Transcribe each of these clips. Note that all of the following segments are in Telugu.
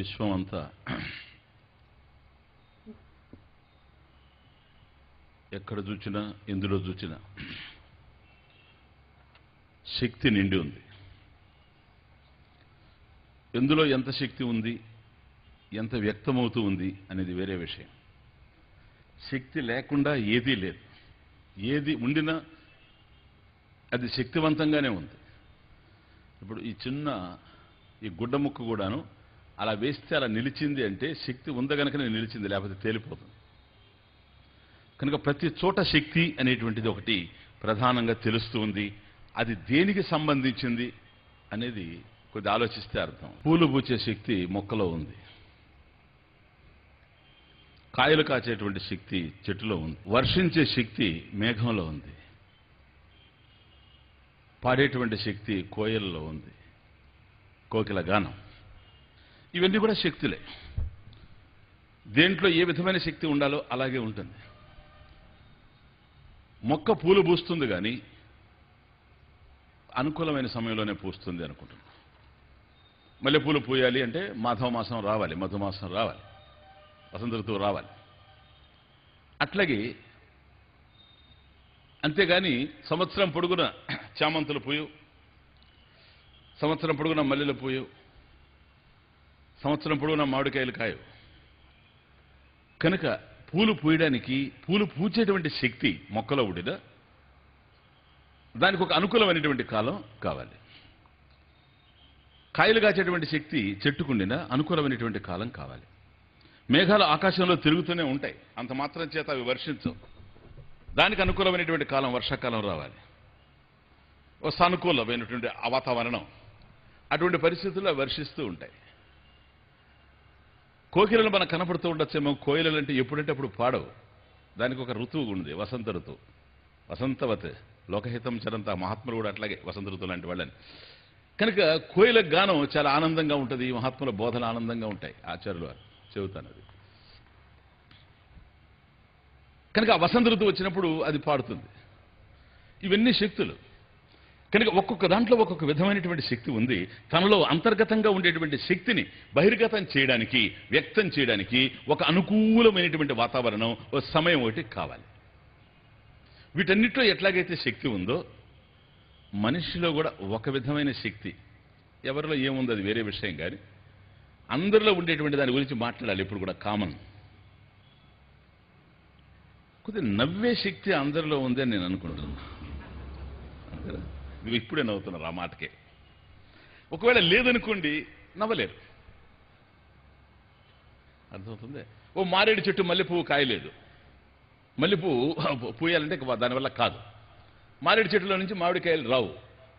విశ్వం అంతా ఎక్కడ చూచినా ఎందులో చూచినా శక్తి నిండి ఉంది ఎందులో ఎంత శక్తి ఉంది ఎంత వ్యక్తమవుతూ ఉంది అనేది వేరే విషయం శక్తి లేకుండా ఏదీ లేదు ఏది ఉండినా అది శక్తివంతంగానే ఉంది ఇప్పుడు ఈ చిన్న ఈ గుడ్డ ముక్క కూడాను అలా వేస్తే అలా నిలిచింది అంటే శక్తి ఉంద గనుకనే నిలిచింది లేకపోతే తేలిపోతుంది కనుక ప్రతి చోట శక్తి అనేటువంటిది ఒకటి ప్రధానంగా తెలుస్తూ ఉంది అది దేనికి సంబంధించింది అనేది కొద్ది ఆలోచిస్తే అర్థం పూలు పూచే శక్తి మొక్కలో ఉంది కాయలు కాచేటువంటి శక్తి చెట్టులో ఉంది వర్షించే శక్తి మేఘంలో ఉంది పాడేటువంటి శక్తి కోయల్లో ఉంది కోకిల గానం ఇవన్నీ కూడా శక్తులే దేంట్లో ఏ విధమైన శక్తి ఉండాలో అలాగే ఉంటుంది మొక్క పూలు పూస్తుంది కానీ అనుకూలమైన సమయంలోనే పూస్తుంది అనుకుంటున్నాను మల్లెపూలు పూయాలి అంటే మాధవ మాసం రావాలి మధుమాసం రావాలి వసంత ఋతువు రావాలి అట్లాగే అంతేగాని సంవత్సరం పొడుగున చామంతుల పూయు సంవత్సరం పొడుగున మల్లెల పూయు సంవత్సరం పొడుగున మామిడికాయలు కాయు కనుక పూలు పూయడానికి పూలు పూచేటువంటి శక్తి మొక్కలో ఉండిన దానికి ఒక అనుకూలమైనటువంటి కాలం కావాలి కాయలు కాచేటువంటి శక్తి చెట్టుకుండిన అనుకూలమైనటువంటి కాలం కావాలి మేఘాలు ఆకాశంలో తిరుగుతూనే ఉంటాయి అంత మాత్రం చేత అవి వర్షించవు దానికి అనుకూలమైనటువంటి కాలం వర్షాకాలం రావాలి ఓ సానుకూలమైనటువంటి ఆ వాతావరణం అటువంటి పరిస్థితుల్లో అవి వర్షిస్తూ ఉంటాయి కోకిలలు మనకు కనపడుతూ ఉండొచ్చేమో కోయిలలు అంటే ఎప్పుడంటే అప్పుడు పాడవు దానికి ఒక ఋతువు ఉంది వసంత ఋతువు వసంతవత్ లోకహితం చరంత మహాత్ములు కూడా అట్లాగే వసంత ఋతువు లాంటి వాళ్ళని కనుక కోయిల గానం చాలా ఆనందంగా ఉంటుంది ఈ మహాత్ముల బోధన ఆనందంగా ఉంటాయి ఆచార్యులు వారు చెబుతాను అది కనుక ఆ వసంత ఋతువు వచ్చినప్పుడు అది పాడుతుంది ఇవన్నీ శక్తులు కనుక ఒక్కొక్క దాంట్లో ఒక్కొక్క విధమైనటువంటి శక్తి ఉంది తనలో అంతర్గతంగా ఉండేటువంటి శక్తిని బహిర్గతం చేయడానికి వ్యక్తం చేయడానికి ఒక అనుకూలమైనటువంటి వాతావరణం ఒక సమయం ఒకటి కావాలి వీటన్నిటిలో ఎట్లాగైతే శక్తి ఉందో మనిషిలో కూడా ఒక విధమైన శక్తి ఎవరిలో ఏముంది అది వేరే విషయం కానీ అందరిలో ఉండేటువంటి దాని గురించి మాట్లాడాలి ఇప్పుడు కూడా కామన్ కొద్దిగా నవ్వే శక్తి అందరిలో ఉంది అని నేను అనుకుంటున్నాను అంతేనా? మీరు ఇప్పుడే నవ్వుతున్నారు ఆ మాటకే ఒకవేళ లేదనుకోండి నవ్వలేరు అర్థమవుతుంది ఓ మారేడు చెట్టు మల్లెపువ్వు కాయలేదు మల్లెపువ్వు పూయాలంటే ఇక దానివల్ల కాదు మారేడు చెట్టులో నుంచి మామిడికాయలు రావు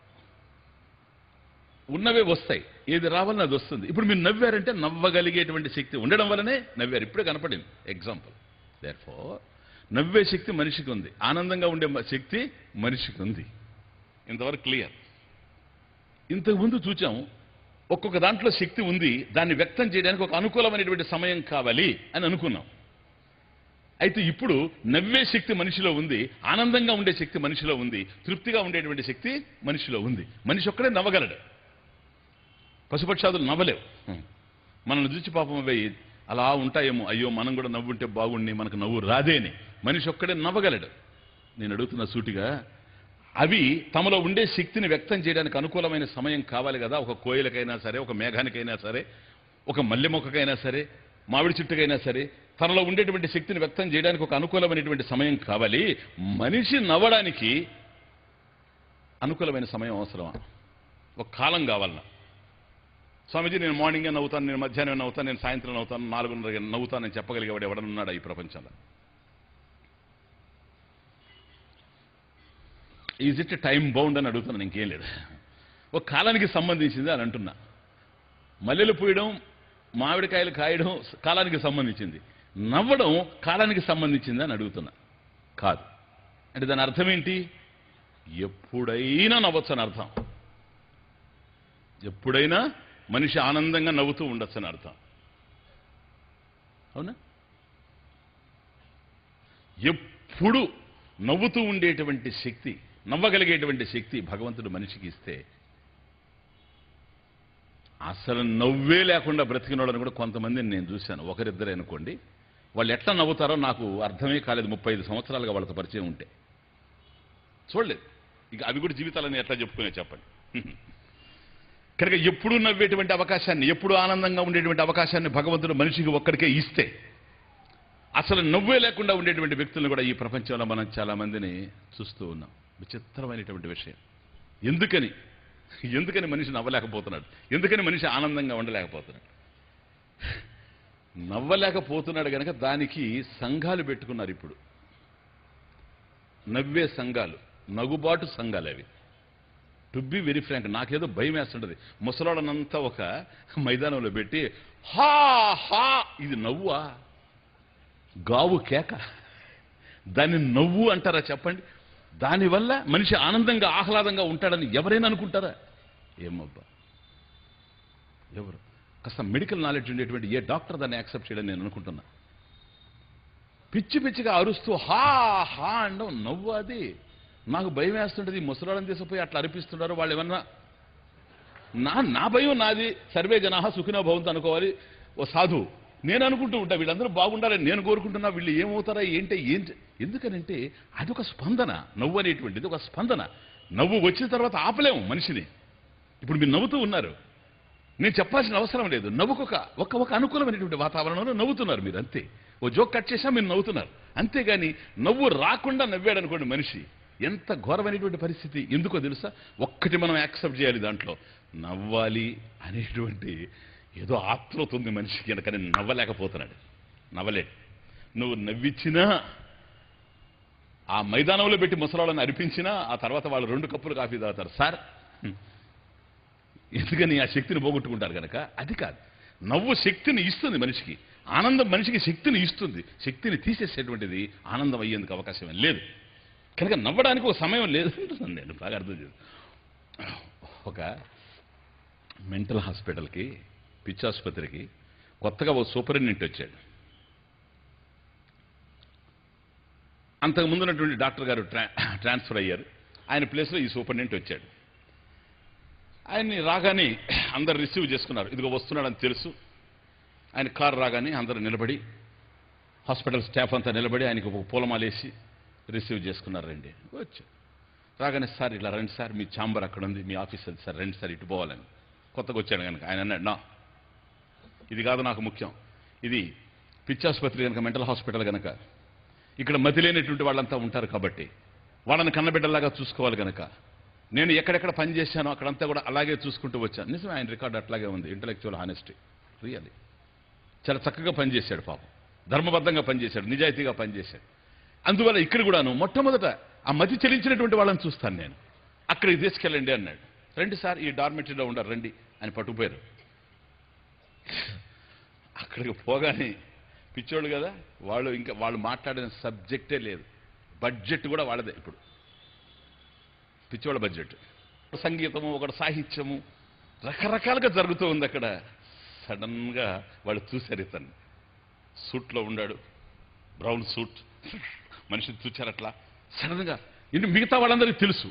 ఉన్నవే వస్తాయి ఏది రావాలని అది వస్తుంది ఇప్పుడు మీరు నవ్వారంటే నవ్వగలిగేటువంటి శక్తి ఉండడం వల్లనే నవ్వారు ఇప్పుడే కనపడింది ఎగ్జాంపుల్ దేర్ నవ్వే శక్తి మనిషికి ఉంది ఆనందంగా ఉండే మ- శక్తి మనిషికి ఉంది ఇంతవరకు క్లియర్ ఇంతకుముందు చూచాం ఒక్కొక్క దాంట్లో శక్తి ఉంది దాన్ని వ్యక్తం చేయడానికి ఒక అనుకూలమైనటువంటి సమయం కావాలి అని అనుకున్నాం అయితే ఇప్పుడు నవ్వే శక్తి మనిషిలో ఉంది ఆనందంగా ఉండే శక్తి మనిషిలో ఉంది తృప్తిగా ఉండేటువంటి శక్తి మనిషిలో ఉంది మనిషి ఒక్కడే నవ్వగలడు పశుపక్షాదులు నవ్వలేవు హ్మ్. మనల్ని చూసి పాపం అవి అలా ఉంటాయేమో అయ్యో మనం కూడా నవ్వుంటే బాగుండి మనకు నవ్వు రాదేని మనిషి ఒక్కడే నవ్వగలడు నేను అడుగుతున్న సూటిగా అవి తమలో ఉండే శక్తిని వ్యక్తం చేయడానికి అనుకూలమైన సమయం కావాలి కదా ఒక కోయిలకైనా సరే ఒక మేఘానికైనా సరే ఒక మల్లె మొక్కకైనా సరే మామిడి చెట్టుకైనా సరే తనలో ఉండేటువంటి శక్తిని వ్యక్తం చేయడానికి ఒక అనుకూలమైనటువంటి సమయం కావాలి మనిషి నవ్వడానికి అనుకూలమైన సమయం అవసరమా ఒక కాలం కావాలన్నా స్వామీజీ నేను మార్నింగే నవ్వుతాను నేను మధ్యాహ్నం నవ్వుతాను నేను సాయంత్రం నవ్వుతాను నాలుగున్నర నవ్వుతానని చెప్పగలిగేవాడు ఎవడనున్నాడా ఈ ప్రపంచంలో ఈజ్ ఇట్ టైం బౌండ్ అని అడుగుతున్నాను ఇంకేం లేదు ఒక కాలానికి సంబంధించింది అని అంటున్నా మల్లెలు పూయడం మామిడికాయలు కాయడం కాలానికి సంబంధించింది నవ్వడం కాలానికి సంబంధించింది అని అడుగుతున్నా కాదు అంటే దాని అర్థం ఏంటి ఎప్పుడైనా నవ్వచ్చు అని అర్థం ఎప్పుడైనా మనిషి ఆనందంగా నవ్వుతూ ఉండొచ్చు అని అర్థం అవునా ఎప్పుడు నవ్వుతూ ఉండేటువంటి శక్తి నవ్వగలిగేటువంటి శక్తి భగవంతుడు మనిషికి ఇస్తే అసలు నవ్వే లేకుండా బ్రతికిన వాళ్ళని కూడా కొంతమందిని నేను చూశాను ఒకరిద్దరే అనుకోండి వాళ్ళు ఎట్లా నవ్వుతారో నాకు అర్థమే కాలేదు ముప్పై ఐదు సంవత్సరాలుగా వాళ్ళతో పరిచయం ఉంటే చూడలేదు ఇక అవి కూడా జీవితాలని ఎట్లా చెప్పుకునే చెప్పండి కనుక ఎప్పుడూ నవ్వేటువంటి అవకాశాన్ని ఎప్పుడూ ఆనందంగా ఉండేటువంటి అవకాశాన్ని భగవంతుడు మనిషికి ఒక్కడికే ఇస్తే అసలు నవ్వే లేకుండా ఉండేటువంటి వ్యక్తులను కూడా ఈ ప్రపంచంలో మనం చాలా మందిని చూస్తూ ఉన్నాం విచిత్రమైనటువంటి విషయం ఎందుకని ఎందుకని మనిషి నవ్వలేకపోతున్నాడు ఎందుకని మనిషి ఆనందంగా ఉండలేకపోతున్నాడు నవ్వలేకపోతున్నాడు కనుక దానికి సంఘాలు పెట్టుకున్నారు ఇప్పుడు నవ్వే సంఘాలు నగుబాటు సంఘాలు అవి టు బి వెరీ ఫ్రాంక్ నాకేదో భయం వేస్తుంటది ముసలాడనంతా ఒక మైదానంలో పెట్టి హా హా ఇది నవ్వా గావు కేక దాన్ని నవ్వు అంటారా చెప్పండి దానివల్ల మనిషి ఆనందంగా ఆహ్లాదంగా ఉంటాడని ఎవరైనా అనుకుంటారా ఏమబ్బా ఎవరు కాస్త మెడికల్ నాలెడ్జ్ ఉండేటువంటి ఏ డాక్టర్ దాన్ని యాక్సెప్ట్ చేయడం నేను అనుకుంటున్నా పిచ్చి పిచ్చిగా అరుస్తూ హా హా అండం నవ్వు అది నాకు భయం వేస్తుంటుంది ఈ ముసలాళ్ళని తీసుకుపోయి అట్లా అరిపిస్తున్నారు వాళ్ళు ఏమన్నా నా నా భయం నాది సర్వే జనాహ సుఖినో భవంతు అనుకోవాలి ఓ సాధు నేను అనుకుంటూ ఉంటా వీళ్ళందరూ బాగుండాలని నేను కోరుకుంటున్నా వీళ్ళు ఏమవుతారా ఏంటి ఏంటి ఎందుకనంటే అదొక స్పందన నవ్వు అనేటువంటిది ఒక స్పందన నవ్వు వచ్చిన తర్వాత ఆపలేము మనిషిని ఇప్పుడు మీరు నవ్వుతూ ఉన్నారు నేను చెప్పాల్సిన అవసరం లేదు నవ్వుకొక ఒక ఒక అనుకూలమైనటువంటి వాతావరణంలో నవ్వుతున్నారు మీరు అంతే ఓ జోక్ కట్ చేసా మీరు నవ్వుతున్నారు అంతేగాని నవ్వు రాకుండా నవ్వాడు అనుకోండి మనిషి ఎంత ఘోరమైనటువంటి పరిస్థితి ఎందుకో తెలుసా ఒక్కటి మనం యాక్సెప్ట్ చేయాలి దాంట్లో నవ్వాలి అనేటువంటి ఏదో ఆత్రుత ఉంది మనిషికి కనుకని నవ్వలేకపోతున్నాడు నవ్వలేడు నువ్వు నవ్విచ్చినా ఆ మైదానంలో పెట్టి ముసలాళ్ళని అరిపించినా ఆ తర్వాత వాళ్ళు రెండు కప్పులు కాఫీ తాగుతారు సార్ ఎందుకని ఆ శక్తిని పోగొట్టుకుంటారు కనుక అది కాదు నవ్వు శక్తిని ఇస్తుంది మనిషికి ఆనందం మనిషికి శక్తిని ఇస్తుంది శక్తిని తీసేసేటువంటిది ఆనందం అయ్యేందుకు అవకాశం లేదు కనుక నవ్వడానికి ఒక సమయం లేదు అంటున్నాను నేను బాగా అర్థం చేసి ఒక మెంటల్ హాస్పిటల్కి పిచ్చాసుపత్రికి కొత్తగా ఓ సూపరింటెండెంట్ వచ్చాడు అంతకు ముందున్నటువంటి డాక్టర్ గారు ట్రా ట్రాన్స్ఫర్ అయ్యారు ఆయన ప్లేస్లో ఈ సూపరింటెండెంట్ వచ్చాడు ఆయన్ని రాగానే అందరు రిసీవ్ చేసుకున్నారు ఇదిగో వస్తున్నాడని తెలుసు ఆయన కారు రాగానే అందరూ నిలబడి హాస్పిటల్ స్టాఫ్ అంతా నిలబడి ఆయనకు ఒక పూలమాలేసి రిసీవ్ చేసుకున్నారు రండి వచ్చు రాగానే సార్ ఇలా రండి సార్ మీ ఛాంబర్ అక్కడ ఉంది మీ ఆఫీస్ అది సార్ రండి సార్ ఇటు పోవాలని కొత్తగా వచ్చాడు కనుక ఆయన అన్నాడు నా ఇది కాదు నాకు ముఖ్యం ఇది పిచ్చాసుపత్రి కనుక మెంటల్ హాస్పిటల్ కనుక ఇక్కడ మతి లేనటువంటి వాళ్ళంతా ఉంటారు కాబట్టి వాళ్ళని కన్నబిడ్డలాగా చూసుకోవాలి కనుక నేను ఎక్కడెక్కడ పని చేశానో అక్కడంతా కూడా అలాగే చూసుకుంటూ వచ్చాను నిజమే ఆయన రికార్డు అట్లాగే ఉంది ఇంటలెక్చువల్ హానెస్టీ రియల్లీ చాలా చక్కగా పనిచేశాడు పాపం ధర్మబద్ధంగా పనిచేశాడు నిజాయితీగా పనిచేశాడు అందువల్ల ఇక్కడ కూడాను మొట్టమొదట ఆ మతి చెల్లించినటువంటి వాళ్ళని చూస్తాను నేను అక్కడికి తీసుకెళ్ళండి అన్నాడు రండి సార్ ఈ డార్మెటరీలో ఉండరు రండి అని పట్టుకుపోయారు అక్కడికి పోగానే పిచ్చోళ్ళు కదా వాళ్ళు ఇంకా వాళ్ళు మాట్లాడిన సబ్జెక్టే లేదు బడ్జెట్ కూడా వాళ్ళదే ఇప్పుడు పిచ్చోళ్ళ బడ్జెట్ సంగీతము ఒకటి సాహిత్యము రకరకాలుగా జరుగుతూ ఉంది అక్కడ సడన్గా వాళ్ళు చూశారు ఇతన్ని సూట్లో ఉన్నాడు బ్రౌన్ సూట్ మనిషిని చూచారు అట్లా సడన్గా ఇంటి మిగతా వాళ్ళందరికీ తెలుసు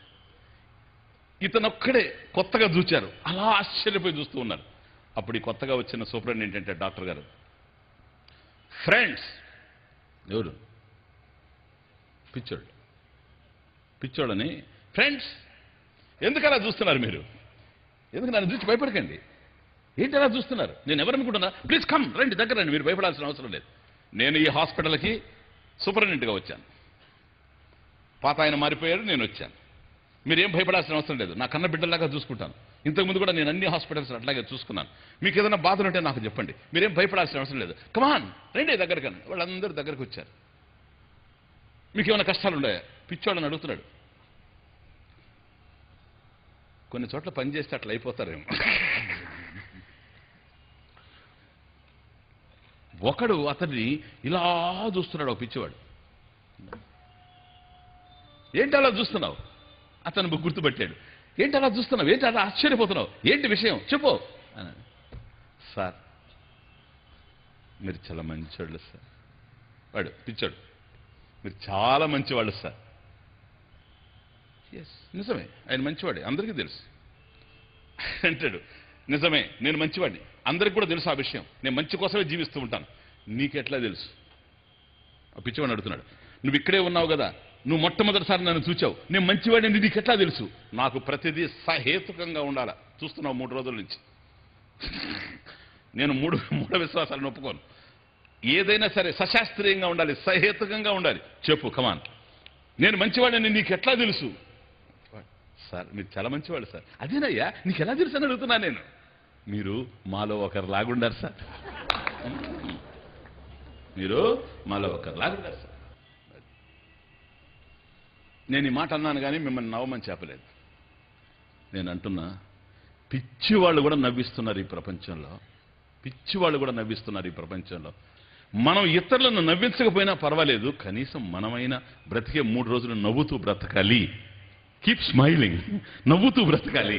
ఇతను ఒక్కడే కొత్తగా చూచారు అలా ఆశ్చర్యపోయి చూస్తూ ఉన్నారు అప్పుడు ఈ కొత్తగా వచ్చిన సూపరింటెండెంట్ ఏంటంటే డాక్టర్ గారు ఫ్రెండ్స్ ఎవరు పిచ్చోళ్ళు పిచ్చోళ్ళని ఫ్రెండ్స్ ఎందుకు అలా చూస్తున్నారు మీరు ఎందుకు నన్ను చూసి భయపడకండి ఏంటి అలా చూస్తున్నారు నేను ఎవరనుకుంటున్నా ప్లీజ్ కమ్ రండి దగ్గర రండి మీరు భయపడాల్సిన అవసరం లేదు నేను ఈ హాస్పిటల్కి సూపరింటెండెంట్గా వచ్చాను పాత ఆయన మారిపోయారు నేను వచ్చాను మీరేం భయపడాల్సిన అవసరం లేదు నా కన్న బిడ్డలాగా చూసుకుంటాను ఇంతకుముందు కూడా నేను అన్ని హాస్పిటల్స్ అట్లాగే చూసుకున్నాను మీకు ఏదైనా బాధలు ఉంటే నాకు చెప్పండి మీరేం భయపడాల్సిన అవసరం లేదు కమాన్ రండి దగ్గరకని వాళ్ళందరూ దగ్గరకు వచ్చారు మీకు ఏమైనా కష్టాలు ఉన్నాయా పిచ్చోళ్ళని అడుగుతున్నాడు కొన్ని చోట్ల పని చేస్తే అట్లా అయిపోతారేమో ఒకడు అతన్ని ఇలా చూస్తున్నాడు ఒక పిచ్చివాడు ఏంటి అలా చూస్తున్నావు అతను గుర్తుపట్టాడు ఏంటి అలా చూస్తున్నావు ఏంటి అలా ఆశ్చర్యపోతున్నావు ఏంటి విషయం చెప్పు అన్నాడు సార్ మీరు చాలా మంచివాళ్ళు సార్ వాడు పిచ్చాడు మీరు చాలా మంచివాళ్ళు సార్ ఎస్ నిజమే ఆయన మంచివాడే అందరికీ తెలుసు అంటాడు నిజమే నేను మంచివాడిని అందరికి కూడా తెలుసు ఆ విషయం నేను మంచి కోసమే జీవిస్తూ ఉంటాను నీకెట్లా తెలుసు ఆ పిచ్చివాడిని అడుగుతున్నాడు నువ్వు ఇక్కడే ఉన్నావు కదా నువ్వు మొట్టమొదటిసారి నన్ను చూచావు నేను మంచివాడిని నీకెట్లా తెలుసు నాకు ప్రతిదీ సహేతుకంగా ఉండాలా చూస్తున్నావు మూడు రోజుల నుంచి నేను మూడు మూడు విశ్వాసాలను ఒప్పుకోను ఏదైనా సరే సశాస్త్రీయంగా ఉండాలి సహేతుకంగా ఉండాలి చెప్పు కమాన్ నేను మంచివాడిని నీకు ఎట్లా తెలుసు సార్ మీరు చాలా మంచివాడు సార్ అదేనయ్యా నీకు ఎలా తెలుసు అని అడుగుతున్నా నేను మీరు మాలో ఒకరు లాగుండారు సార్ మీరు మాలో ఒకరు లాగుండారు సార్ నేను ఈ మాట అన్నాను కానీ మిమ్మల్ని నవ్వమని చెప్పలేదు నేను అంటున్నా పిచ్చి వాళ్ళు కూడా నవ్విస్తున్నారు ఈ ప్రపంచంలో పిచ్చి వాళ్ళు కూడా నవ్విస్తున్నారు ఈ ప్రపంచంలో మనం ఇతరులను నవ్వించకపోయినా పర్వాలేదు కనీసం మనమైనా బ్రతికే మూడు రోజులు నవ్వుతూ బ్రతకాలి కీప్ స్మైలింగ్ నవ్వుతూ బ్రతకాలి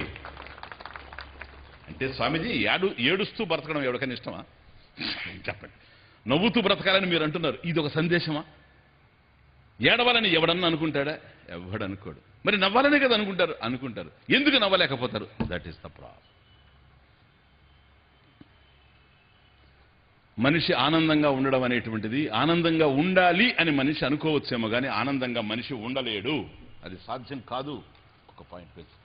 అంటే స్వామీజీ ఏడు ఏడుస్తూ బ్రతకడం ఎవరికైనా ఇష్టమా చెప్పండి నవ్వుతూ బ్రతకాలని మీరు అంటున్నారు ఇది ఒక సందేశమా ఏడవాలని ఎవడన్నా అనుకుంటాడా ఎవడు అనుకోడు మరి నవ్వాలనే కదా అనుకుంటారు అనుకుంటారు ఎందుకు నవ్వలేకపోతారు దట్ ఈస్ ద ప్రాబ్లం మనిషి ఆనందంగా ఉండడం అనేటువంటిది ఆనందంగా ఉండాలి అని మనిషి అనుకోవచ్చేమో కానీ ఆనందంగా మనిషి ఉండలేడు అది సాధ్యం కాదు ఒక పాయింట్ వేసి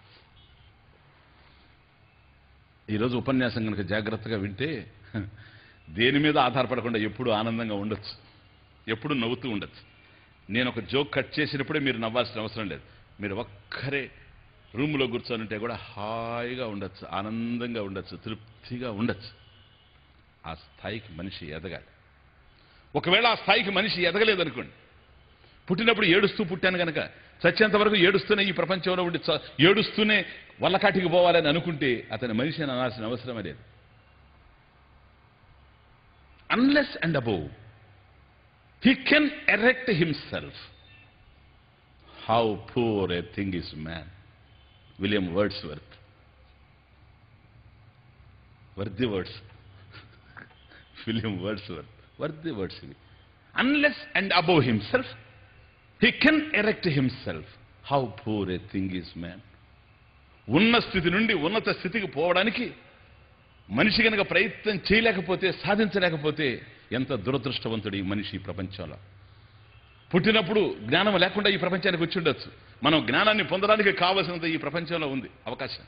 ఈరోజు ఉపన్యాసం కనుక జాగ్రత్తగా వింటే దేని మీద ఆధారపడకుండా ఎప్పుడు ఆనందంగా ఉండొచ్చు ఎప్పుడు నవ్వుతూ ఉండొచ్చు నేను ఒక జోక్ కట్ చేసినప్పుడే మీరు నవ్వాల్సిన అవసరం లేదు మీరు ఒక్కరే రూమ్లో కూర్చొని ఉంటే కూడా హాయిగా ఉండొచ్చు ఆనందంగా ఉండొచ్చు తృప్తిగా ఉండొచ్చు ఆ స్థాయికి మనిషి ఎదగాలి ఒకవేళ ఆ స్థాయికి మనిషి ఎదగలేదనుకోండి పుట్టినప్పుడు ఏడుస్తూ పుట్టాను కనుక చచ్చేంత వరకు ఏడుస్తూనే ఈ ప్రపంచంలో ఉండి చ- ఏడుస్తూనే వల్లకాటికి పోవాలని అనుకుంటే అతని మనిషి అని అనాల్సిన అవసరమే లేదు unless and above he can erect himself. How poor a thing is man. William Wordsworth. Worthy words. William Wordsworth. Worthy words. ఇవి. Unless and above himself, he can erect himself. How poor a thing is man. ఉన్న స్థితి నుండి ఉన్నత స్థితికి పోవడానికి మనిషి కనుక ప్రయత్నం చేయలేకపోతే సాధించలేకపోతే ఎంత దురదృష్టవంతుడు ఈ మనిషి ఈ ప్రపంచంలో పుట్టినప్పుడు జ్ఞానం లేకుండా ఈ ప్రపంచానికి వచ్చి ఉండొచ్చు మనం జ్ఞానాన్ని పొందడానికి కావలసినంత ఈ ప్రపంచంలో ఉంది అవకాశం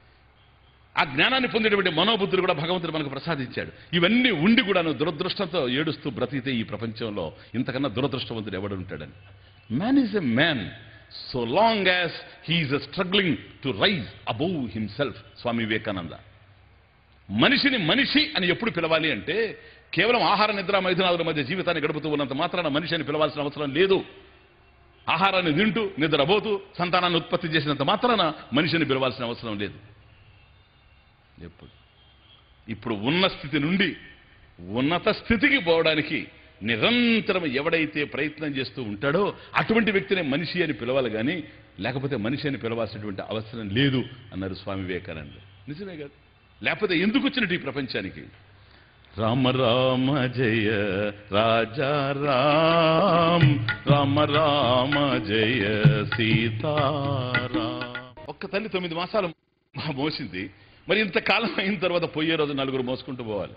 ఆ జ్ఞానాన్ని పొందేటువంటి మనోబుద్ధులు కూడా భగవంతుడు మనకు ప్రసాదించాడు ఇవన్నీ ఉండి కూడాను దురదృష్టంతో ఏడుస్తూ బ్రతికితే ఈ ప్రపంచంలో ఇంతకన్నా దురదృష్టవంతుడు ఎవడు ఉంటాడని man is a man so long as he is struggling to rise above himself Swami Vivekananda మనిషిని మనిషి అని ఎప్పుడు పిలవాలి అంటే కేవలం ఆహార నిద్ర మైథునాదుల మధ్య జీవితాన్ని గడుపుతూ ఉన్నంత మాత్రాన మనిషి అని పిలవాల్సిన అవసరం లేదు ఆహారాన్ని తింటూ నిద్రపోతూ సంతానాన్ని ఉత్పత్తి చేసినంత మాత్రాన మనిషిని పిలవాల్సిన అవసరం లేదు ఎప్పుడు ఇప్పుడు ఉన్న స్థితి నుండి ఉన్నత స్థితికి పోవడానికి నిరంతరం ఎవడైతే ప్రయత్నం చేస్తూ ఉంటాడో అటువంటి వ్యక్తినే మనిషి అని పిలవాలి కానీ లేకపోతే మనిషి అని పిలవాల్సినటువంటి అవసరం లేదు అన్నారు స్వామి వివేకానంద నిజమే కాదు లేకపోతే ఎందుకు వచ్చినట్టు ఈ ప్రపంచానికి రామ రామ జయ రాజా రామ్ రామ రామ జయ సీతారాం ఒక్క తల్లి తొమ్మిది మాసాలు మోసింది మరి ఇంతకాలం అయిన తర్వాత పోయే రోజు నలుగురు మోసుకుంటూ పోవాలి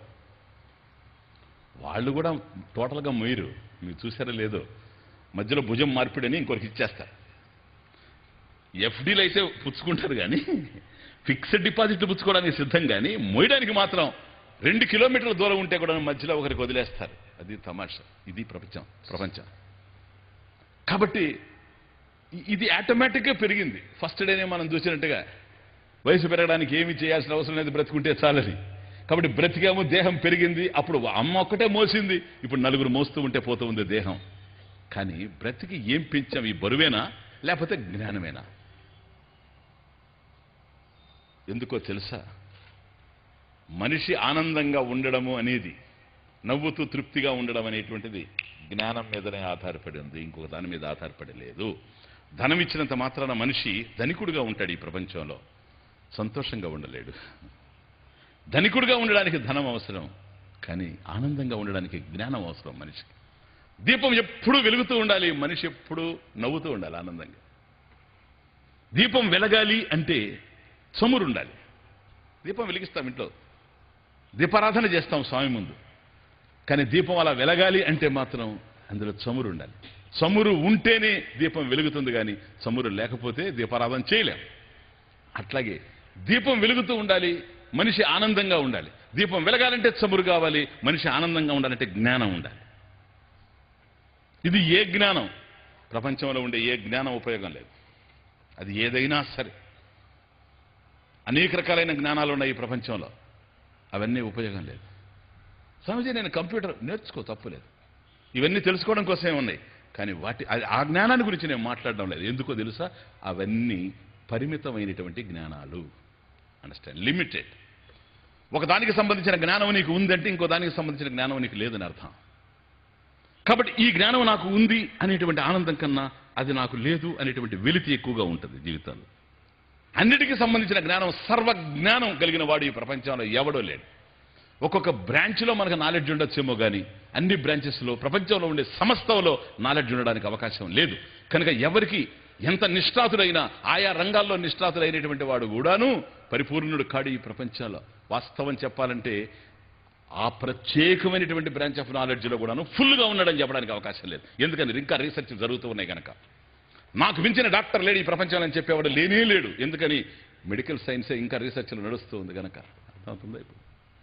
వాళ్ళు కూడా టోటల్గా మొయ్యరు మీరు చూసారో లేదో మధ్యలో భుజం మార్పిడని ఇంకొకరికి ఇచ్చేస్తారు ఎఫ్డీలు అయితే పుచ్చుకుంటారు కానీ ఫిక్స్డ్ డిపాజిట్ పుచ్చుకోవడానికి సిద్ధం కానీ మోయడానికి మాత్రం రెండు కిలోమీటర్ల దూరం ఉంటే కూడా మధ్యలో ఒకరికి వదిలేస్తారు అది తమాషా ఇది ప్రపంచం ప్రపంచం కాబట్టి ఇ- ఇది ఆటోమేటిక్గా పెరిగింది ఫస్ట్ డేనే మనం చూసినట్టుగా వయసు పెరగడానికి ఏమీ చేయాల్సిన అవసరం లేదు బ్రతుకుంటే చాలని కాబట్టి బ్రతికాము దేహం పెరిగింది అప్పుడు అమ్మ ఒక్కటే మోసింది ఇప్పుడు నలుగురు మోస్తూ ఉంటే పోతూ ఉంది దేహం కానీ బ్రతికి ఏం పెంచాం ఈ బరువేనా లేకపోతే జ్ఞానమేనా ఎందుకో తెలుసా మనిషి ఆనందంగా ఉండడము అనేది నవ్వుతూ తృప్తిగా ఉండడం అనేటువంటిది జ్ఞానం మీదనే ఆధారపడి ఉంది ఇంకొక దాని మీద ఆధారపడి లేదు ధనం ఇచ్చినంత మాత్రాన మనిషి ధనికుడుగా ఉంటాడు ఈ ప్రపంచంలో సంతోషంగా ఉండలేడు ధనికుడుగా ఉండడానికి ధనం అవసరం కానీ ఆనందంగా ఉండడానికి జ్ఞానం అవసరం మనిషికి దీపం ఎప్పుడూ వెలుగుతూ ఉండాలి మనిషి ఎప్పుడూ నవ్వుతూ ఉండాలి ఆనందంగా దీపం వెలగాలి అంటే చమురు ఉండాలి దీపం వెలిగిస్తాం ఇంట్లో దీపారాధన చేస్తాం స్వామి ముందు కానీ దీపం అలా వెలగాలి అంటే మాత్రం అందులో చమురు ఉండాలి చమురు ఉంటేనే దీపం వెలుగుతుంది కానీ చమురు లేకపోతే దీపారాధన చేయలేం అట్లాగే దీపం వెలుగుతూ ఉండాలి మనిషి ఆనందంగా ఉండాలి దీపం వెలగాలంటే చమురు కావాలి మనిషి ఆనందంగా ఉండాలంటే జ్ఞానం ఉండాలి ఇది ఏ జ్ఞానం ప్రపంచంలో ఉండే ఏ జ్ఞానం ఉపయోగం లేదు అది ఏదైనా సరే అనేక రకాలైన జ్ఞానాలు ఉన్నాయి ఈ ప్రపంచంలో అవన్నీ ఉపయోగం లేదు స్వామిజీ నేను కంప్యూటర్ నేర్చుకో తప్పులేదు ఇవన్నీ తెలుసుకోవడం కోసమే ఉన్నాయి కానీ వాటి అది- ఆ జ్ఞానాన్ని గురించి నేను మాట్లాడడం లేదు ఎందుకో తెలుసా అవన్నీ పరిమితమైనటువంటి జ్ఞానాలు అండర్స్టాండ్ లిమిటెడ్ ఒక దానికి సంబంధించిన జ్ఞానం నీకు ఉందంటే ఇంకో దానికి సంబంధించిన జ్ఞానం నీకు లేదని అర్థం కాబట్టి ఈ జ్ఞానం నాకు ఉంది అనేటువంటి ఆనందం కన్నా అది నాకు లేదు అనేటువంటి వెలితి ఎక్కువగా ఉంటుంది జీవితంలో అన్నిటికీ సంబంధించిన జ్ఞానం సర్వజ్ఞానం కలిగిన వాడు ఈ ప్రపంచంలో ఎవడో లేడు ఒక్కొక్క బ్రాంచ్లో మనకు నాలెడ్జ్ ఉండొచ్చేమో కానీ అన్ని బ్రాంచెస్లో ప్రపంచంలో ఉండే సమస్తంలో నాలెడ్జ్ ఉండడానికి అవకాశం లేదు కనుక ఎవరికి ఎంత నిష్ఠాతుడైనా ఆయా రంగాల్లో నిష్ఠాతుడైనటువంటి వాడు కూడాను పరిపూర్ణుడు కాడు ఈ ప్రపంచంలో వాస్తవం చెప్పాలంటే ఆ ప్రత్యేకమైనటువంటి బ్రాంచ్ ఆఫ్ నాలెడ్జ్లో కూడాను ఫుల్గా ఉన్నాడని చెప్పడానికి అవకాశం లేదు ఎందుకని ఇంకా రీసెర్చ్ జరుగుతూ ఉన్నాయి కనుక నాకు మించిన డాక్టర్ లేడు ఈ ప్రపంచంలో అని చెప్పేవాడు లేనే లేడు ఎందుకని మెడికల్ సైన్సే ఇంకా రీసెర్చ్లు నడుస్తూ ఉంది కనుక అర్థమవుతుందా ఇప్పుడు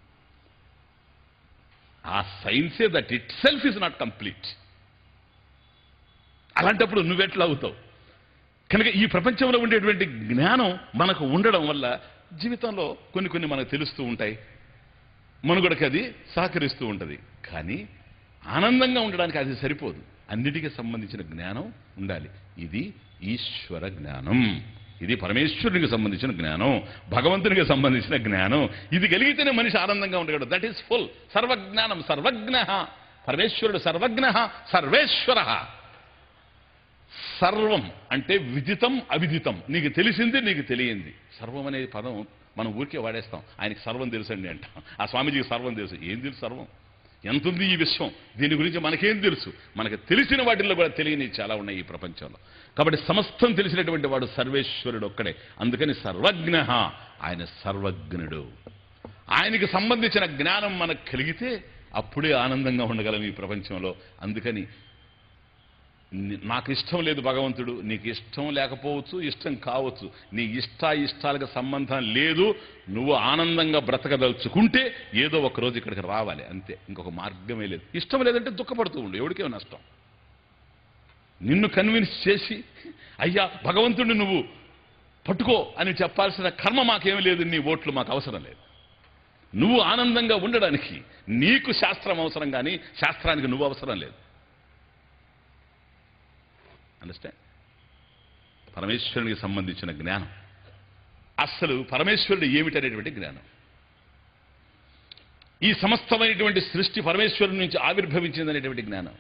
ఆ సైన్సే that itself is not complete అలాంటప్పుడు నువ్వెట్లా అవుతావు కనుక ఈ ప్రపంచంలో ఉండేటువంటి జ్ఞానం మనకు ఉండడం వల్ల జీవితంలో కొన్ని కొన్ని మనకు తెలుస్తూ ఉంటాయి మనుగడకి అది సహకరిస్తూ ఉంటుంది కానీ ఆనందంగా ఉండడానికి అది సరిపోదు అన్నిటికీ సంబంధించిన జ్ఞానం ఉండాలి ఇది ఈశ్వర జ్ఞానం ఇది పరమేశ్వరునికి సంబంధించిన జ్ఞానం భగవంతునికి సంబంధించిన జ్ఞానం ఇది కలిగితేనే మనిషి ఆనందంగా ఉండగలడు దట్ ఈస్ ఫుల్ సర్వజ్ఞానం సర్వజ్ఞ పరమేశ్వరుడు సర్వజ్ఞ సర్వేశ్వర సర్వం అంటే విదితం అవిదితం నీకు తెలిసింది నీకు తెలియంది సర్వం అనే పదం మనం ఊరికే వాడేస్తాం ఆయనకి సర్వం తెలుసండి అంటాం ఆ స్వామీజీకి సర్వం తెలుసు ఏం తెలుసు సర్వం ఎంత ఉంది ఈ విశ్వం దీని గురించి మనకేం తెలుసు మనకు తెలిసిన వాటిల్లో కూడా తెలియని చాలా ఉన్నాయి ఈ ప్రపంచంలో కాబట్టి సమస్తం తెలిసినటువంటి వాడు సర్వేశ్వరుడు ఒక్కడే అందుకని సర్వజ్ఞ ఆయన సర్వజ్ఞుడు ఆయనకి సంబంధించిన జ్ఞానం మనకు కలిగితే అప్పుడే ఆనందంగా ఉండగలం ఈ ప్రపంచంలో అందుకని ని- నాకు ఇష్టం లేదు భగవంతుడు నీకు ఇష్టం లేకపోవచ్చు ఇష్టం కావచ్చు నీ ఇష్ట ఇష్టాలకు సంబంధం లేదు నువ్వు ఆనందంగా బ్రతకదలుచుకుంటే ఏదో ఒక రోజు ఇక్కడికి రావాలి అంతే ఇంకొక మార్గమే లేదు ఇష్టం లేదంటే దుఃఖపడుతూ ఉండు ఎవరికే నష్టం నిన్ను కన్విన్స్ చేసి అయ్యా భగవంతుడిని నువ్వు పట్టుకో అని చెప్పాల్సిన కర్మ మాకేమీ లేదు నీ ఓట్లు మాకు అవసరం లేదు నువ్వు ఆనందంగా ఉండడానికి నీకు శాస్త్రం అవసరం కానీ శాస్త్రానికి నువ్వు అవసరం లేదు అండర్స్టాండ్ పరమేశ్వరునికి సంబంధించిన జ్ఞానం అస్సలు పరమేశ్వరుడు ఏమిటనేటువంటి జ్ఞానం ఈ సమస్తమైనటువంటి సృష్టి పరమేశ్వరుడి నుంచి ఆవిర్భవించిందనేటువంటి జ్ఞానం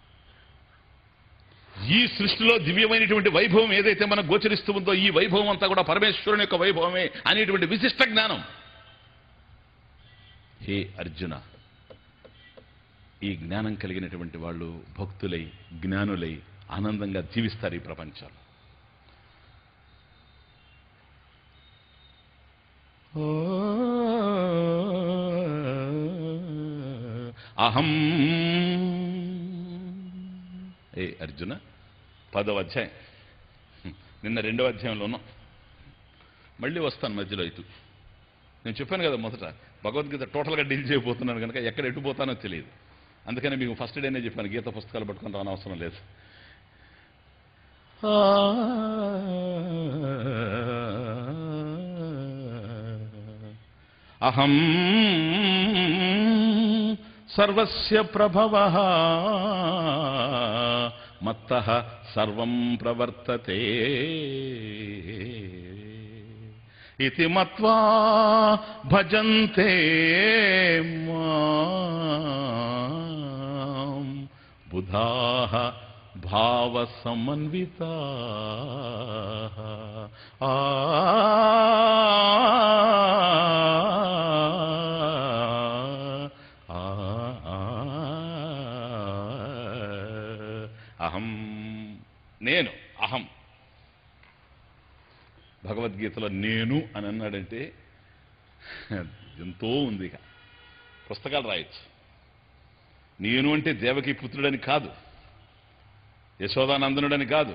ఈ సృష్టిలో దివ్యమైనటువంటి వైభవం ఏదైతే మనకు గోచరిస్తూ ఉందో ఈ వైభవం అంతా కూడా పరమేశ్వరుని యొక్క వైభవమే అనేటువంటి విశిష్ట జ్ఞానం హే అర్జున ఈ జ్ఞానం కలిగినటువంటి వాళ్ళు భక్తులై జ్ఞానులై ఆనందంగా జీవిస్తారు ఈ ప్రపంచంలో అహం ఏ అర్జున పదవ అధ్యాయం నిన్న రెండవ అధ్యాయంలో ఉన్నాం మళ్ళీ వస్తాను మధ్యలో ఇటు నేను చెప్పాను కదా మొదట భగవద్గీత టోటల్గా డీల్ చేయబోతున్నాను కనుక ఎక్కడ ఎటు పోతానో తెలియదు అందుకని మీకు ఫస్ట్ డేనే చెప్పాను గీత పుస్తకాలు పట్టుకొని రానవసరం లేదు అహం సర్వస్య ప్రభవ మత్త సర్వం ప్రవర్తతే ఇది మత్వా భజంతే మాం బుధాః భావసమన్వితా ఆ ఆ, ఆ, అహం నేను అహం భగవద్గీతలో నేను అని అన్నాడంటే ఎంతో ఉంది ఇక పుస్తకాలు రాయొచ్చు నేను అంటే దేవకి పుత్రుడని కాదు యశోదానందనుడని కాదు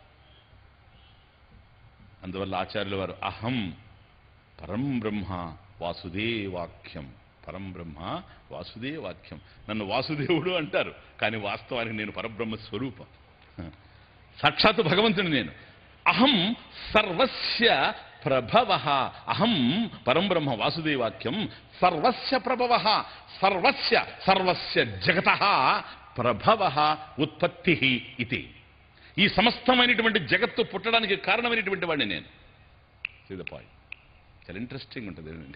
అందువల్ల ఆచార్యుల వారు అహం పరం బ్రహ్మ వాసుదేవాఖ్యం పరం బ్రహ్మ వాసుదేవాఖ్యం నన్ను వాసుదేవుడు అంటారు కానీ వాస్తవానికి నేను పరబ్రహ్మ స్వరూపం సాక్షాత్ భగవంతుని నేను అహం సర్వస్య ప్రభవ అహం పరం బ్రహ్మ వాసుదేవాఖ్యం సర్వస్య ప్రభవ సర్వస్య సర్వస్య జగత ప్రభవ ఉత్పత్తి ఇది ఈ సమస్తమైనటువంటి జగత్తు పుట్టడానికి కారణమైనటువంటి వాడిని నేను సీ ద పాయింట్ చాలా ఇంట్రెస్టింగ్ ఉంటుంది ఏనండి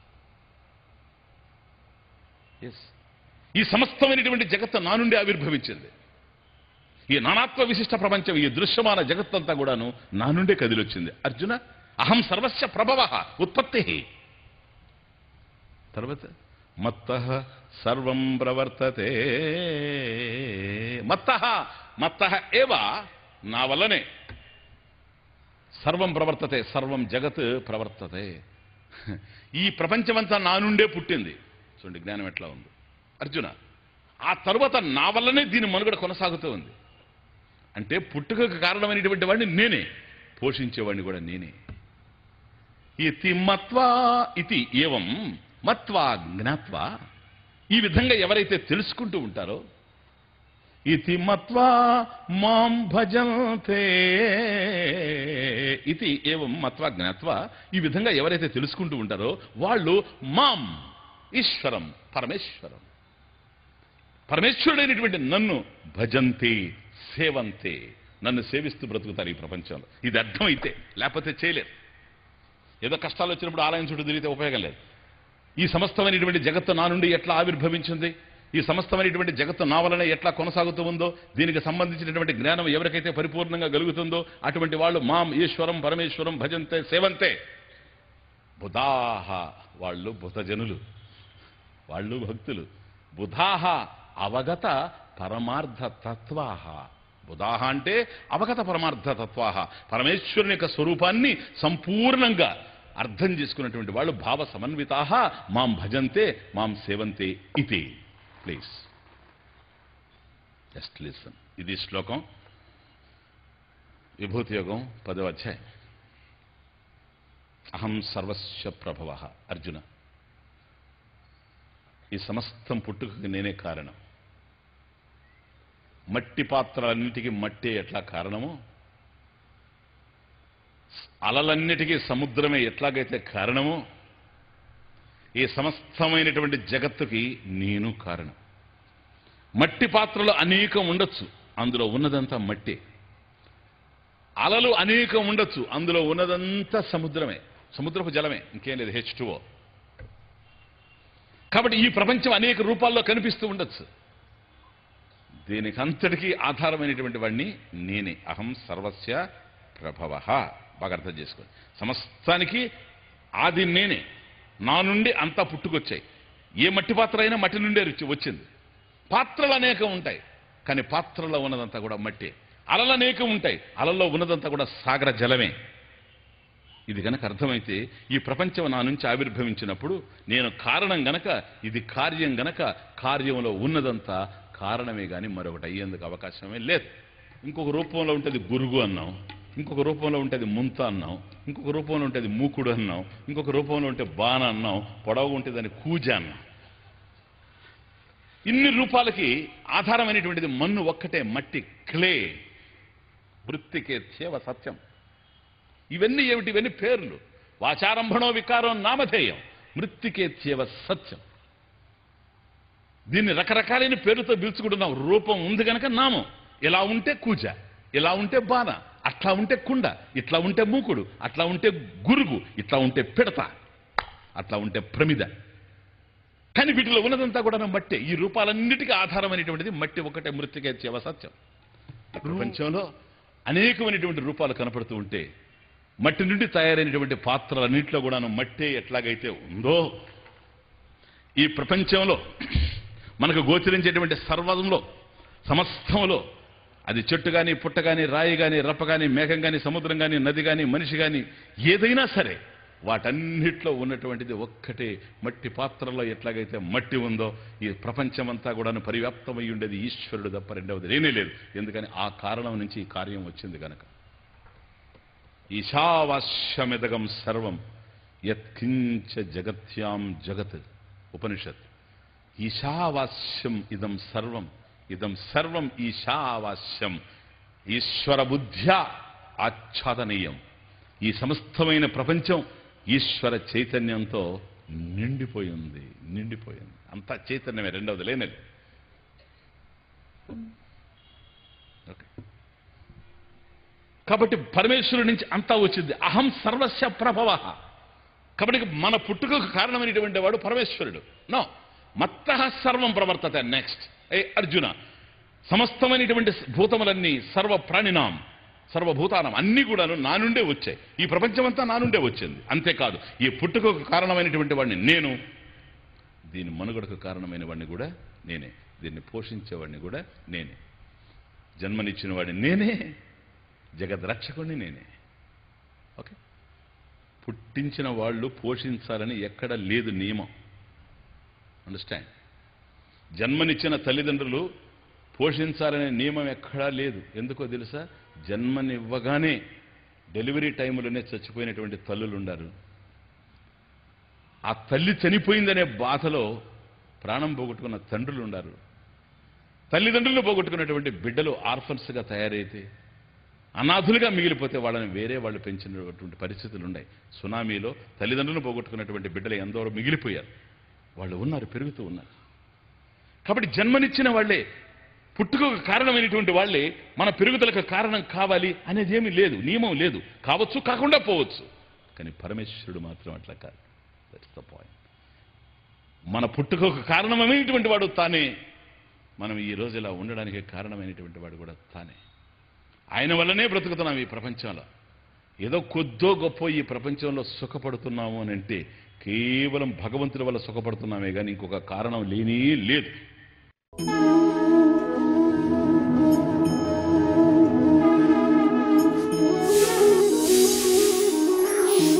ఎస్ ఈ సమస్తమైనటువంటి జగత్తు నా నుండి ఆవిర్భవించింది ఈ నానాత్వ విశిష్ట ప్రపంచం ఈ దృశ్యమాన జగత్తంతా కూడాను నా నుండే కదిలొచ్చింది అర్జున అహం సర్వస్య ప్రభవ ఉత్పత్తి తర్వాత మత్త సర్వం ప్రవర్తతే మత్త మత్త ఏవ నా వల్లనే సర్వం ప్రవర్తతే సర్వం జగత్ ప్రవర్తతే ఈ ప్రపంచమంతా నా నుండే పుట్టింది చూడండి జ్ఞానం ఎట్లా ఉంది అర్జున ఆ తరువాత నా వల్లనే దీని మనుగడ కొనసాగుతూ ఉంది అంటే పుట్టుకకు కారణమైనటువంటి వాడిని నేనే పోషించేవాడిని కూడా నేనే ఇతి మత్వా ఇతి ఏవం మత్వా జ్ఞాత్వా ఈ విధంగా ఎవరైతే తెలుసుకుంటూ ఉంటారో ఇతి మత్వా మాం భజంతే ఇది ఏవం మత్వా జ్ఞాత్వా ఈ విధంగా ఎవరైతే తెలుసుకుంటూ ఉంటారో వాళ్ళు మాం ఈశ్వరం పరమేశ్వరం పరమేశ్వరుడైనటువంటి నన్ను భజంతే సేవంతే నన్ను సేవిస్తూ బ్రతుకుతారు ఈ ప్రపంచంలో ఇది అర్థమైతే లేకపోతే చేయలేరు ఏదో కష్టాలు వచ్చినప్పుడు ఆలయం చుట్టూ తిరిగితే ఉపయోగం లేదు ఈ సమస్తమైనటువంటి జగత్తు నా నుండి ఎట్లా ఆవిర్భవించింది ఈ సమస్తమైనటువంటి జగత్తు నా వలన ఎట్లా కొనసాగుతూ ఉందో దీనికి సంబంధించినటువంటి జ్ఞానం ఎవరికైతే పరిపూర్ణంగా కలుగుతుందో అటువంటి వాళ్ళు మాం ఈశ్వరం పరమేశ్వరం భజంతే సేవంతే బుధాహ వాళ్ళు బుధజనులు వాళ్ళు భక్తులు బుధాహ అవగత పరమార్థ తత్వాహ బుధాహ అంటే అవగత పరమార్థ తత్వాహ పరమేశ్వరుని యొక్క స్వరూపాన్ని సంపూర్ణంగా అర్థం చేసుకున్నటువంటి వాళ్ళు భావ సమన్వితాహ మాం భజంతే మాం సేవంతే ఇది ప్లీజ్ జస్ట్ లిసన్ ఇది శ్లోకం విభూతి యోగం పదవ అధ్యాయం అహం సర్వస్వ ప్రభవ అర్జున ఈ సమస్తం పుట్టుకకి నేనే కారణం మట్టి పాత్రలన్నిటికీ మట్టే ఎట్లా కారణమో అలలన్నిటికీ సముద్రమే ఎట్లాగైతే కారణమో ఈ సమస్తమైనటువంటి జగత్తుకి నేను కారణం మట్టి పాత్రలు అనేకం ఉండొచ్చు అందులో ఉన్నదంతా మట్టే అలలు అనేకం ఉండొచ్చు అందులో ఉన్నదంతా సముద్రమే సముద్రపు జలమే ఇంకేం లేదు హెచ్ కాబట్టి ఈ ప్రపంచం అనేక రూపాల్లో కనిపిస్తూ ఉండొచ్చు దీనికి అంతటికీ ఆధారమైనటువంటి వాడిని నేనే అహం సర్వస్య ప్రభవ బాగా అర్థం చేసుకోండి సమస్తానికి ఆది నేనే నా నుండి అంతా పుట్టుకొచ్చాయి ఏ మట్టి పాత్ర అయినా మట్టి నుండే రుచి వచ్చింది పాత్రలు అనేకం ఉంటాయి కానీ పాత్రలో ఉన్నదంతా కూడా మట్టే అలలు అనేకం ఉంటాయి అలల్లో ఉన్నదంతా కూడా సాగర జలమే ఇది గనక అర్థమైతే ఈ ప్రపంచం నా నుంచి ఆవిర్భవించినప్పుడు నేను కారణం గనక ఇది కార్యం గనక కార్యంలో ఉన్నదంతా కారణమే కానీ మరొకటి అయ్యేందుకు అవకాశమే లేదు ఇంకొక రూపంలో ఉంటుంది గురుగు అన్నాం ఇంకొక రూపంలో ఉంటుంది ముంత అన్నాం ఇంకొక రూపంలో ఉంటుంది మూకుడు అన్నాం ఇంకొక రూపంలో ఉంటే బాణ అన్నాం పొడవు ఉంటే దాన్ని కూజ అన్నాం ఇన్ని రూపాలకి ఆధారమైనటువంటిది మన్ను ఒక్కటే మట్టి క్లే వృత్తికే చేవ సత్యం ఇవన్నీ ఏమిటి ఇవన్నీ పేర్లు వాచారంభణో వికారం నామధేయం మృత్తికేత్యేవ సత్యం దీన్ని రకరకాలైన పేరుతో పిలుచుకుంటున్నాం రూపం ఉంది కనుక నామం ఇలా ఉంటే కూజ ఇలా ఉంటే బాణ అట్లా ఉంటే కుండ ఇట్లా ఉంటే మూకుడు అట్లా ఉంటే గురుగు ఇట్లా ఉంటే పిడత అట్లా ఉంటే ప్రమిద కానీ వీటిలో ఉన్నదంతా కూడా మట్టే ఈ రూపాలన్నిటికీ ఆధారమైనటువంటిది మట్టి ఒకటే మృతికేత్యేవ సత్యం ప్రపంచంలో అనేకమైనటువంటి రూపాలు కనపడుతూ ఉంటే మట్టి నుండి తయారైనటువంటి పాత్రలన్నింటిలో కూడాను మట్టే ఎట్లాగైతే ఉందో ఈ ప్రపంచంలో మనకు గోచరించేటువంటి సర్వంలో సమస్తంలో అది చెట్టు కానీ పుట్ట కానీ రాయి కానీ రప్ప కానీ మేఘం కానీ సముద్రం కానీ నది కానీ మనిషి కానీ ఏదైనా సరే వాటన్నిట్లో ఉన్నటువంటిది ఒక్కటే మట్టి పాత్రలో ఎట్లాగైతే మట్టి ఉందో ఈ ప్రపంచమంతా కూడాను పరివ్యాప్తమై ఉండేది ఈశ్వరుడు తప్ప రెండవది లేనే లేదు ఎందుకని ఆ కారణం నుంచి ఈ కార్యం వచ్చింది కనుక ఈశావాస్యమిదగం సర్వం యత్కించ జగత్యాం జగత్ ఉపనిషత్ ఈశావాస్యం ఇదం సర్వం ఇదం సర్వం ఈశావాస్యం ఈశ్వర బుద్ధ్యా ఆచ్ఛాదనీయం ఈ సమస్తమైన ప్రపంచం ఈశ్వర చైతన్యంతో నిండిపోయింది నిండిపోయింది అంతా చైతన్యమే రెండవది లేనది ఓకే కాబట్టి పరమేశ్వరుడి నుంచి అంతా వచ్చింది అహం సర్వస్య ప్రభవ కాబట్టి మన పుట్టుకకు కారణమైనటువంటి వాడు పరమేశ్వరుడు నో మత్త సర్వం ప్రవర్తత నెక్స్ట్ ఏ అర్జున సమస్తమైనటువంటి భూతములన్నీ సర్వ ప్రాణినాం సర్వభూతానం అన్నీ కూడాను నా నుండే వచ్చాయి ఈ ప్రపంచమంతా నా నుండే వచ్చింది అంతేకాదు ఈ పుట్టుకకు కారణమైనటువంటి వాడిని నేను దీని మనుగడకు కారణమైన వాడిని కూడా నేనే దీన్ని పోషించేవాడిని కూడా నేనే జన్మనిచ్చిన వాడిని నేనే జగద్రక్షకుడిని నేనే ఓకే పుట్టించిన వాళ్ళు పోషించాలని ఎక్కడ లేదు నియమం అండర్స్టాండ్ జన్మనిచ్చిన తల్లిదండ్రులు పోషించాలనే నియమం ఎక్కడా లేదు ఎందుకో తెలుసా జన్మనివ్వగానే డెలివరీ టైంలోనే చచ్చిపోయినటువంటి తల్లులు ఉన్నారు ఆ తల్లి చనిపోయిందనే బాధలో ప్రాణం పోగొట్టుకున్న తండ్రులు ఉన్నారు తల్లిదండ్రులు పోగొట్టుకున్నటువంటి బిడ్డలు ఆర్ఫన్స్గా తయారైతే అనాథులుగా మిగిలిపోతే వాళ్ళని వేరే వాళ్ళు పెంచినటువంటి పరిస్థితులు ఉన్నాయి సునామీలో తల్లిదండ్రులను పోగొట్టుకున్నటువంటి బిడ్డలు ఎందరో మిగిలిపోయారు వాళ్ళు ఉన్నారు పెరుగుతూ ఉన్నారు కాబట్టి జన్మనిచ్చిన వాళ్ళే పుట్టుకకు కారణమైనటువంటి వాళ్ళే మన పెరుగుదలకు కారణం కావాలి అనేది ఏమీ లేదు నియమం లేదు కావచ్చు కాకుండా పోవచ్చు కానీ పరమేశ్వరుడు మాత్రం అట్లా కాదు దట్స్ ద పాయింట్ మన పుట్టుకకు కారణమైనటువంటి వాడు తానే మనం ఈ రోజు ఇలా ఉండడానికి కారణమైనటువంటి వాడు కూడా తానే ఆయన వల్లనే బ్రతుకుతున్నాం ఈ ప్రపంచంలో ఏదో కొద్దో గొప్ప ఈ ప్రపంచంలో సుఖపడుతున్నాము అని అంటే కేవలం భగవంతుడి వల్ల సుఖపడుతున్నామే కానీ ఇంకొక కారణం లేనే లేదు